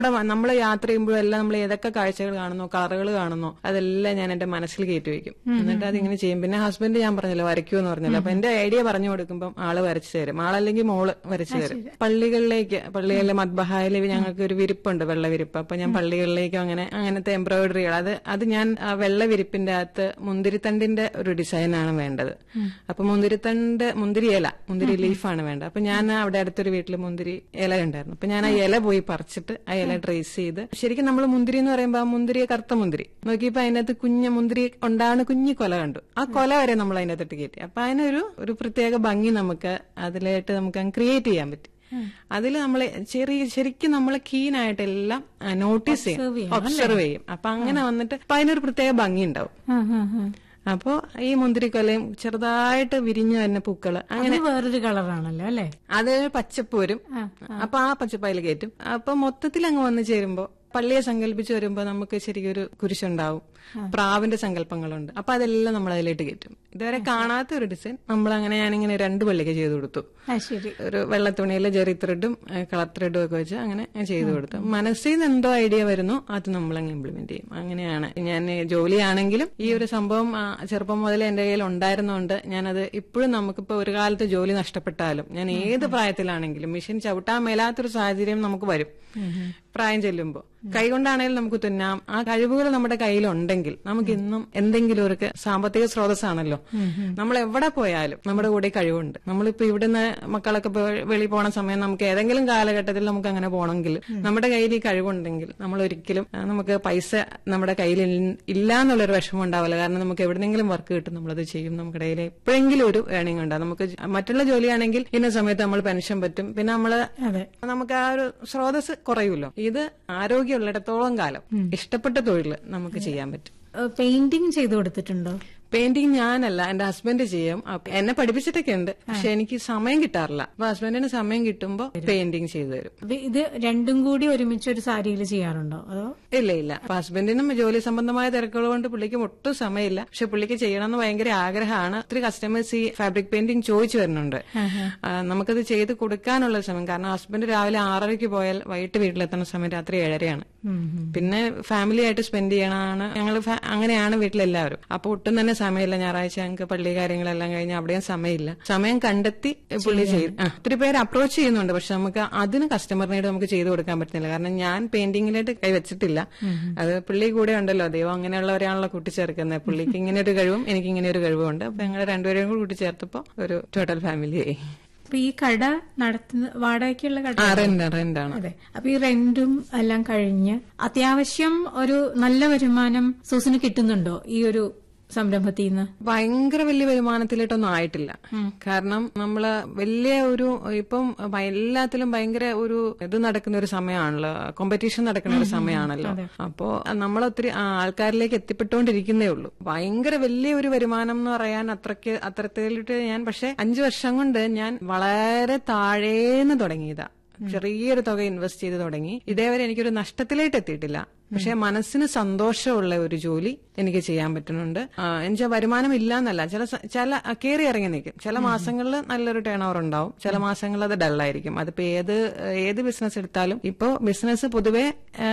ഇവിടെ നമ്മൾ യാത്ര ചെയ്യുമ്പോഴെല്ലാം നമ്മൾ ഏതൊക്കെ കാഴ്ചകൾ കാണുന്നോ കളറുകൾ കാണുന്നോ അതെല്ലാം ഞാൻ എന്റെ മനസ്സിൽ കയറ്റി വെക്കും എന്നിട്ട് അതിങ്ങനെ ചെയ്യും പിന്നെ ഹസ്ബൻഡ് ഞാൻ പറഞ്ഞല്ലോ വരയ്ക്കുമെന്ന് പറഞ്ഞല്ലോ അപ്പൊ എന്റെ ഐഡിയ പറഞ്ഞു കൊടുക്കുമ്പോൾ ആള് വരച്ചു തരും ആളല്ലെങ്കിൽ മോള് വരച്ചു തരും പള്ളികളിലേക്ക് പള്ളികളിലെ മദ്ബഹായിൽ ഞങ്ങൾക്ക് ഒരു വിരിപ്പുണ്ട് വെള്ള വിരിപ്പ് അപ്പൊ ഞാൻ പള്ളികളിലേക്കും അങ്ങനെ അങ്ങനത്തെ എംബ്രോയിഡറികൾ അത് അത് ഞാൻ ആ വെള്ള വിരിപ്പിന്റെ അകത്ത് മുന്തിരിത്തണ്ടിന്റെ ഒരു ഡിസൈനാണ് വേണ്ടത് അപ്പൊ മുന്തിരിത്തണ്ട് മുന്തിരി ഇല മുന്തിരി ലീഫാണ് വേണ്ടത് അപ്പൊ ഞാൻ അവിടെ അടുത്തൊരു വീട്ടിൽ മുന്തിരി ഇല ഉണ്ടായിരുന്നു അപ്പൊ ഞാൻ ആ ഇല പോയി പറിച്ചിട്ട് ആ ഇല ട്രേസ് ചെയ്ത് ശരിക്കും നമ്മൾ മുന്തിരി എന്ന് പറയുമ്പോൾ ആ മുന്തിരി കറുത്ത മുന്തിരി നോക്കിയപ്പോ അതിനകത്ത് കുഞ്ഞ മുന്തിരി ഉണ്ടാകുന്ന കുഞ്ഞു കൊല കണ്ടു ആ കൊല വരെ നമ്മൾ അതിനകത്തിട്ട് കയറ്റി അപ്പൊ അതിനൊരു ഒരു പ്രത്യേക ഭംഗി നമുക്ക് അതിലായിട്ട് നമുക്ക് ക്രിയേറ്റ് ചെയ്യാൻ പറ്റി അതിൽ നമ്മൾ ചെറിയ ശരിക്കും നമ്മൾ കീനായിട്ട് എല്ലാം നോട്ടീസ് ചെയ്യും ഒബ്സർവ് ചെയ്യും അപ്പൊ അങ്ങനെ വന്നിട്ട് അപ്പൊ അതിനൊരു പ്രത്യേക ഭംഗി ഉണ്ടാവും ആ, ആ, ആ. അപ്പോ ഈ മുന്തിരിക്കൊലയും ചെറുതായിട്ട് വിരിഞ്ഞു വരുന്ന പൂക്കള് അത് വേറൊരു കളറാണല്ലോ അല്ലെ അത് പച്ചപ്പ് വരും അപ്പൊ ആ പച്ചപ്പ് അതിൽ കയറ്റും അപ്പൊ മൊത്തത്തിൽ അങ്ങ് വന്നു ചേരുമ്പോ പള്ളിയെ സങ്കല്പിച്ച് വരുമ്പോ നമുക്ക് ശരിക്കും ഒരു കുരിശുണ്ടാവും പ്രാവിന്റെ സങ്കല്പങ്ങളുണ്ട് അപ്പൊ അതെല്ലാം നമ്മൾ അതിലേക്ക് കയറ്റും ഇതുവരെ കാണാത്ത ഒരു ഡിസൈൻ നമ്മൾ അങ്ങനെ ഞാനിങ്ങനെ രണ്ട് പള്ളിക്ക് ചെയ്തു കൊടുത്തു ആ ശരി ഒരു വെള്ള തുണിയിൽ ജെറി ത്രെഡും കളർ ത്രെഡും ഒക്കെ വെച്ച് അങ്ങനെ ചെയ്തു കൊടുത്തു മനസ്സിൽ നിന്ന് എന്തോ ഐഡിയ വരുന്നു അത് നമ്മൾ അങ്ങ് ഇംപ്ലിമെന്റ് ചെയ്യും അങ്ങനെയാണ് ഞാൻ ജോലിയാണെങ്കിലും ഈ ഒരു സംഭവം ആ, ചെറുപ്പം മുതലേ എന്റെ കയ്യിൽ ഉണ്ടായിരുന്നോണ്ട് ഞാനത് ഇപ്പോഴും നമുക്കിപ്പോ ഒരു കാലത്ത് ജോലി നഷ്ടപ്പെട്ടാലും ഞാൻ ഏത് പ്രായത്തിലാണെങ്കിലും മെഷീൻ ചവിട്ടാൻ മേലാത്തൊരു സാഹചര്യം നമുക്ക് വരും പ്രായം ചെല്ലുമ്പോൾ കൈകൊണ്ടാണെങ്കിലും നമുക്ക് തുന്നാം ആ കഴിവുകൾ നമ്മുടെ കയ്യിലുണ്ടെങ്കിൽ നമുക്ക് ഇന്നും എന്തെങ്കിലും ഒരു സാമ്പത്തിക സ്രോതസ്സാണല്ലോ നമ്മൾ എവിടെ പോയാലും നമ്മുടെ കൂടെ കഴിവുണ്ട് നമ്മളിപ്പോ ഇവിടുന്ന് മക്കളൊക്കെ പോ- വെളിയിൽ പോണ സമയം നമുക്ക് ഏതെങ്കിലും കാലഘട്ടത്തിൽ നമുക്ക് അങ്ങനെ പോകണമെങ്കിൽ നമ്മുടെ കയ്യിൽ ഈ കഴിവുണ്ടെങ്കിൽ നമ്മൾ ഒരിക്കലും ആ, നമുക്ക് പൈസ നമ്മുടെ കയ്യിൽ ഇൽ- ഇല്ല എന്നുള്ളൊരു വിഷമം ഉണ്ടാവില്ല കാരണം നമുക്ക് എവിടെന്നെങ്കിലും വർക്ക് കിട്ടും നമ്മളത് ചെയ്യും നമ്മുടെ കയ്യിൽ എപ്പോഴെങ്കിലും ഒരു ഏണിംഗ് ഉണ്ടാവും നമുക്ക് ജ- മറ്റുള്ള ജോലിയാണെങ്കിൽ ഇന്ന സമയത്ത് നമ്മൾ പെൻഷൻ പറ്റും പിന്നെ നമ്മള് അതെ നമുക്ക് ആ ഒരു സ്രോതസ് കുറയുമല്ലോ ഇത് ആരോഗ്യമുള്ളിടത്തോളം കാലം ഇഷ്ടപ്പെട്ട തൊഴിൽ നമുക്ക് ചെയ്യാൻ പറ്റും പെയിന്റിങ് ചെയ്തു കൊടുത്തിട്ടുണ്ടോ പെയിന്റിങ് ഞാനല്ല എന്റെ ഹസ്ബൻഡ് ചെയ്യും അപ്പൊ എന്നെ പഠിപ്പിച്ചിട്ടൊക്കെ ഉണ്ട് പക്ഷെ എനിക്ക് സമയം കിട്ടാറില്ല അപ്പൊ ഹസ്ബൻഡിന് സമയം കിട്ടുമ്പോ പെയിന്റിങ് ചെയ്തു തരും അപ്പൊ ഇത് രണ്ടും കൂടി ഒരുമിച്ച് ഒരു സാരിയിൽ ചെയ്യാറുണ്ടോ അതോ ഇല്ല ഇല്ല അപ്പൊ ഹസ്ബൻഡിനും ജോലി സംബന്ധമായ തിരക്കുകൾ കൊണ്ട് പുള്ളിക്കും ഒട്ടും സമയമില്ല പക്ഷെ പുള്ളിക്ക് ചെയ്യണമെന്ന് ഭയങ്കര ആഗ്രഹമാണ് ഒത്തിരി കസ്റ്റമേഴ്സ് ഈ ഫാബ്രിക് പെയിന്റിംഗ് ചോദിച്ചു വരുന്നുണ്ട് ആ, നമുക്കത് ചെയ്ത് കൊടുക്കാനുള്ള സമയം കാരണം ഹസ്ബൻഡ് രാവിലെ ആറരയ്ക്ക് പോയാൽ വൈകിട്ട് വീട്ടിലെത്തുന്ന സമയം രാത്രി ഏഴരയാണ് പിന്നെ ഫാമിലി ആയിട്ട് സ്പെൻഡ് ചെയ്യണമാണ് ഞങ്ങൾ അങ്ങനെയാണ് വീട്ടിലെല്ലാവരും അപ്പൊ ഒട്ടും തന്നെ സമയമില്ല ഞായറാഴ്ച ഞങ്ങൾക്ക് പള്ളി കാര്യങ്ങളെല്ലാം കഴിഞ്ഞ് അവിടെയും സമയമില്ല സമയം കണ്ടെത്തി പുള്ളി ചെയ്ത് ആ, ഒത്തിരി പേര് അപ്രോച്ച് ചെയ്യുന്നുണ്ട് പക്ഷെ നമുക്ക് അതിന് കസ്റ്റമറിനായിട്ട് നമുക്ക് ചെയ്തു കൊടുക്കാൻ പറ്റുന്നില്ല കാരണം ഞാൻ പെയിന്റിങ്ങിലായിട്ട് കൈവച്ചിട്ടില്ല അത് പുള്ളി കൂടെ ഉണ്ടല്ലോ ദൈവം അങ്ങനെയുള്ളവരെയാണല്ലോ കൂട്ടിച്ചേർക്കുന്നത് പുള്ളിക്ക് ഇങ്ങനെ ഒരു കഴിവും എനിക്ക് ഇങ്ങനെ ഒരു കഴിവും ഉണ്ട് അപ്പൊ ഞങ്ങൾ രണ്ടുപേരെയും കൂടി കൂട്ടിച്ചേർത്തപ്പോ ഒരു ടോട്ടൽ ഫാമിലിയായി അപ്പൊ ഈ കട നടത്തുന്ന വാടകയ്ക്കുള്ള കട ആ റെന്റ് റെന്റാണ് അതെ അപ്പൊ ഈ റെന്റും എല്ലാം കഴിഞ്ഞ് അത്യാവശ്യം ഒരു നല്ല വരുമാനം സൂസിന് കിട്ടുന്നുണ്ടോ ഈ ഒരു സംരംഭത്തിൽ നിന്ന് ഭയങ്കര വലിയ വരുമാനത്തിലേട്ടൊന്നും ആയിട്ടില്ല കാരണം നമ്മള് വലിയ ഒരു ഇപ്പം ഭ- എല്ലാത്തിലും ഭയങ്കര ഒരു ഇത് നടക്കുന്ന ഒരു സമയമാണല്ലോ കോമ്പറ്റീഷൻ നടക്കുന്ന ഒരു സമയമാണല്ലോ അപ്പോ നമ്മൾ ഒത്തിരി ആ, ആൾക്കാരിലേക്ക് എത്തിപ്പെട്ടുകൊണ്ടിരിക്കുന്നേ ഉള്ളൂ ഭയങ്കര വലിയ ഒരു വരുമാനം എന്ന് പറയാൻ അത്രയ്ക്ക് അത്തരത്തിലിട്ട് ഞാൻ പക്ഷെ അഞ്ചു വർഷം കൊണ്ട് ഞാൻ വളരെ താഴേന്ന് തുടങ്ങിയതാ ചെറിയൊരു തുക ഇൻവെസ്റ്റ് ചെയ്ത് തുടങ്ങി ഇതേവരെ എനിക്കൊരു നഷ്ടത്തിലേക്ക് എത്തിയിട്ടില്ല പക്ഷെ മനസ്സിന് സന്തോഷമുള്ള ഒരു ജോലി എനിക്ക് ചെയ്യാൻ പറ്റുന്നുണ്ട് ആ, എന്നുവെച്ചാൽ വരുമാനം ഇല്ല എന്നല്ല ചില സ- ചില കയറി ഇറങ്ങി നിൽക്കും ചില മാസങ്ങളിൽ നല്ലൊരു ടേൺ ഓവർ ഉണ്ടാവും ചില മാസങ്ങളിൽ അത് ഡള്ളായിരിക്കും അതിപ്പോ ഏത് ഏത് ബിസിനസ് എടുത്താലും ഇപ്പോ ബിസിനസ് പൊതുവെ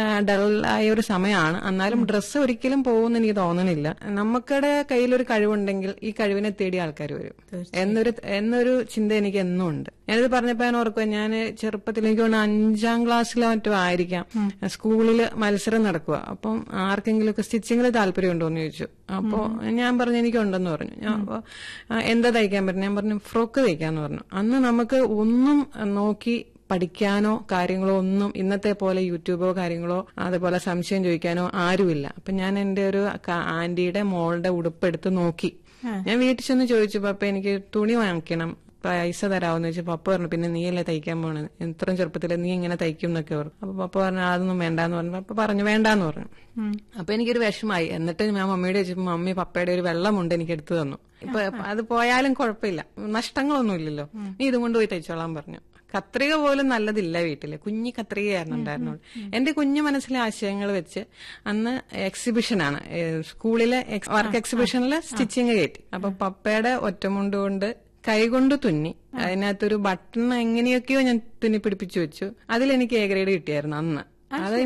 ഡള്ളായ ഒരു സമയമാണ് എന്നാലും ഡ്രസ്സ് ഒരിക്കലും പോകുമെന്ന് എനിക്ക് തോന്നണില്ല നമുക്കിടെ കയ്യിലൊരു കഴിവുണ്ടെങ്കിൽ ഈ കഴിവിനെ തേടി ആൾക്കാർ വരും എന്നൊരു എന്നൊരു ചിന്ത എനിക്ക് എന്നും ഉണ്ട് ഞാനിത് പറഞ്ഞപ്പോ ഞാൻ ഓർക്കുക ഞാൻ ചെറുപ്പത്തിൽ എനിക്ക് തോന്നുന്നു അഞ്ചാം ക്ലാസ്സിലോ മറ്റോ ആയിരിക്കാം സ്കൂളിൽ മത്സരം നടക്കുക അപ്പം ആർക്കെങ്കിലും ഒക്കെ സ്റ്റിച്ചിങ്ങിൽ താല്പര്യം ഉണ്ടോ എന്ന് ചോദിച്ചു അപ്പോ ഞാൻ പറഞ്ഞു എനിക്കുണ്ടെന്ന് പറഞ്ഞു ഞാൻ അപ്പൊ ആ, എന്താ തയ്ക്കാൻ പറ്റും ഞാൻ പറഞ്ഞു ഫ്രോക്ക് തയ്ക്കാന്ന് പറഞ്ഞു അന്ന് നമുക്ക് ഒന്നും നോക്കി പഠിക്കാനോ കാര്യങ്ങളോ ഒന്നും ഇന്നത്തെ പോലെ യൂട്യൂബോ കാര്യങ്ങളോ അതുപോലെ സംശയം ചോദിക്കാനോ ആരുമില്ല അപ്പൊ ഞാൻ എന്റെ ഒരു ക- ആന്റിയുടെ മോളുടെ ഉടുപ്പ് എടുത്ത് നോക്കി ഞാൻ വീട്ടിൽ ചെന്ന് ചോദിച്ചു പപ്പ എനിക്ക് തുണി വാങ്ങിക്കണം പൈസ തരാമെന്ന് വെച്ചാൽ പപ്പ പറഞ്ഞു പിന്നെ നീയല്ലേ തയ്ക്കാൻ പോണത് ഇത്രയും ചെറുപ്പത്തിൽ നീ ഇങ്ങനെ തയ്ക്കും എന്നൊക്കെ പറഞ്ഞു അപ്പൊ പപ്പ പറഞ്ഞു അതൊന്നും വേണ്ടാന്ന് പറഞ്ഞു പപ്പ പറഞ്ഞു വേണ്ടാന്ന് പറഞ്ഞു അപ്പൊ എനിക്കൊരു വിഷമായി എന്നിട്ട് ഞാൻ മമ്മിയുടെ ചോദിച്ചപ്പോ മമ്മി പപ്പയുടെ ഒരു വെള്ളമുണ്ട് എനിക്ക് എടുത്തു തന്നു ഇപ്പൊ അത് പോയാലും കുഴപ്പമില്ല നഷ്ടങ്ങളൊന്നും ഇല്ലല്ലോ നീ ഇതും കൊണ്ട് പോയി തയ്ച്ചോളാൻ പറഞ്ഞു കത്രിക പോലും നല്ലതില്ല വീട്ടില് കുഞ്ഞി കത്രികയായിരുന്നു ഉണ്ടായിരുന്നുള്ളൂ എന്റെ കുഞ്ഞു മനസ്സിലെ ആശയങ്ങൾ വെച്ച് അന്ന് എക്സിബിഷനാണ് ഏഹ് സ്കൂളിലെ വർക്ക് എക്സിബിഷനിൽ സ്റ്റിച്ചിങ് കയറ്റി അപ്പൊ പപ്പയുടെ ഒറ്റമുണ്ട് കൊണ്ട് കൈകൊണ്ട് തുന്നി അതിനകത്തൊരു ബട്ടൺ എങ്ങനെയൊക്കെയോ ഞാൻ തുന്നി പിടിപ്പിച്ചു വെച്ചു അതിലെനിക്ക് എ ഗ്രേഡ് കിട്ടിയായിരുന്നു അന്ന് അത്